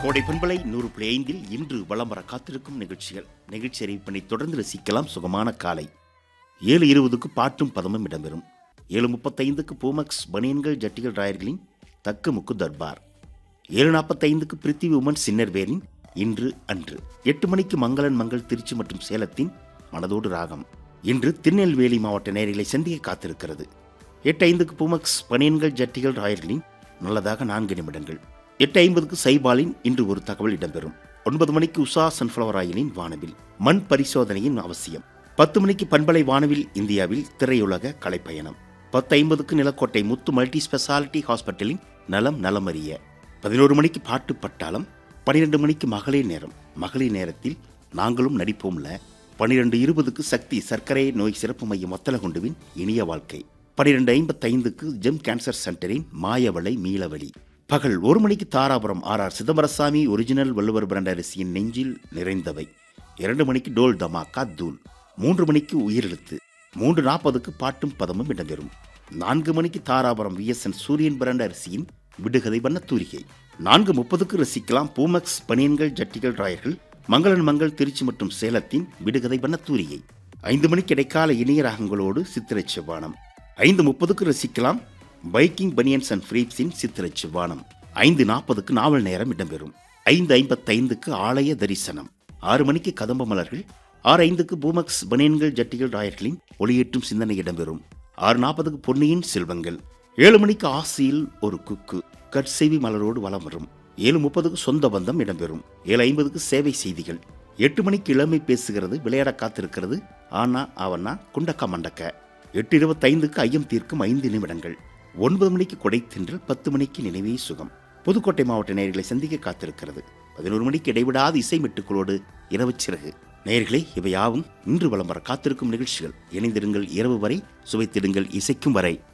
கோடை பண்பலை நூறு புள்ளி ஐந்தில் இன்று வலம் வர காத்திருக்கும் நிகழ்ச்சிகள் நிகழ்ச்சி அறிவிப்பினை தொடர்ந்து ரசிக்கலாம் சுகமான காலை ஏழு இருபதுக்கு பாட்டும் பதமும் இடம்பெறும் ஏழு முப்பத்தைந்துக்கு பூமக்ஸ் பனியன்கள் ஜட்டிகள் ராயர்களின் தக்கு முக்கு தர்பார் ஏழு நாற்பத்தைந்துக்கு பிரித்திவி உமன் சின்னர்வேரின் இன்று அன்று எட்டு மணிக்கு மங்களன் மங்கள் திருச்சி மற்றும் சேலத்தின் மனதோடு ராகம் இன்று திருநெல்வேலி மாவட்ட நேர்களை சந்திக்க காத்திருக்கிறது எட்டு ஐந்துக்கு பூமக்ஸ் பனியன்கள் ஜட்டிகள் ராயர்களின் நல்லதாக நான்கு நிமிடங்கள் எட்டு ஐம்பதுக்கு சைபாலின் இன்று ஒரு தகவல் இடம்பெறும் ஒன்பது மணிக்கு உஷா சன்ஃப்ளவர் ஆயிலின் வானவில் மண் பரிசோதனையின் அவசியம் பத்து மணிக்கு பண்பலை வானவில் இந்தியாவில் திரையுலக கலைப்பயணம் பத்து ஐம்பதுக்கு நிலக்கோட்டை முத்து மல்டி ஸ்பெஷாலிட்டி ஹாஸ்பிட்டலின் நலம் நலமறிய பதினோரு மணிக்கு பாட்டு பட்டாளம் பனிரெண்டு மணிக்கு மகளிர் நேரம் மகளிர் நேரத்தில் நாங்களும் நடிப்போம்ல பனிரெண்டு இருபதுக்கு சக்தி சர்க்கரை நோய் சிறப்பு மையம் ஒத்தலகுண்டுவின் இனிய வாழ்க்கை பனிரெண்டு ஐம்பத்தைந்துக்கு ஜெம் கேன்சர் சென்டரின் மாயவளை மீளவழி பகல் ஒரு மணிக்கு Dharapuram R R Chidambarasamy original Valluvar brand அரிசியின் நெஞ்சில் நிறைந்தவை இரண்டு மணிக்கு டோல் தமாக்கா தூள் மூன்று மணிக்கு உயிரெழுத்து மூன்று நாற்பதுக்கு பாட்டும் பதமும் இடம்பெறும் நான்கு மணிக்கு தாராபுரம் விஎஸ்என் சூரியன் பிரண்ட அரிசியின் விடுகதை வண்ண தூரிகை நான்கு முப்பதுக்கு ரசிக்கலாம் பூமக்ஸ் பனியன்கள் ஜட்டிகள் ராயர்கள் மங்களன் மங்கள் திருச்சி மற்றும் சேலத்தின் விடுகதை வண்ண தூரிகை ஐந்து மணிக்கு இடைக்கால இணைய ராகங்களோடு சித்திரை செவ்வானம் ஐந்து முப்பதுக்கு ரசிக்கலாம் பைக்கிங் பனியன்ஸ் அண்ட் ஃப்ரீப்ஸின் சித்திரை செவ்வானம் ஐந்து நாற்பதுக்கு நாவல் நேரம் இடம்பெறும் ஐந்து ஐம்பத்தைந்துக்கு ஆலய தரிசனம் ஆறு மணிக்கு கதம்ப மலர்கள் ஆறு ஐந்துக்கு பூமக்ஸ் பனியன்கள் ஜட்டிகள் ராயர்களின் ஒளியேற்றும் சிந்தனை இடம்பெறும் ஆறு நாற்பதுக்கு பொன்னியின் செல்வங்கள் ஏழு மணிக்கு ஆசியில் ஒரு குக்கு கட்செவி மலரோடு வலம் வரும் ஏழு முப்பதுக்கு சொந்த பந்தம் இடம்பெறும் ஏழு ஐம்பதுக்கு சேவை செய்திகள் எட்டு மணிக்கு இளமை பேசுகிறது விளையாட காத்திருக்கிறது ஆனா அவனா குண்டக்க மண்டக்க எட்டு இருபத்தைந்துக்கு ஐயம் தீர்க்கும் ஐந்து நிமிடங்கள் ஒன்பது மணிக்கு கொடை தின்றல் பத்து மணிக்கு நினைவே சுகம் புதுக்கோட்டை மாவட்ட நேயர்களை சந்திக்க காத்திருக்கிறது பதினோரு மணிக்கு இடைவிடாத இசை மெட்டுக்களோடு இரவு சிறகு நேயர்களே இவையாவும் இன்று வலம் வர காத்திருக்கும் நிகழ்ச்சிகள் இணைந்திருங்கள் இரவு வரை சுவைத்திடுங்கள் இசைக்கும் வரை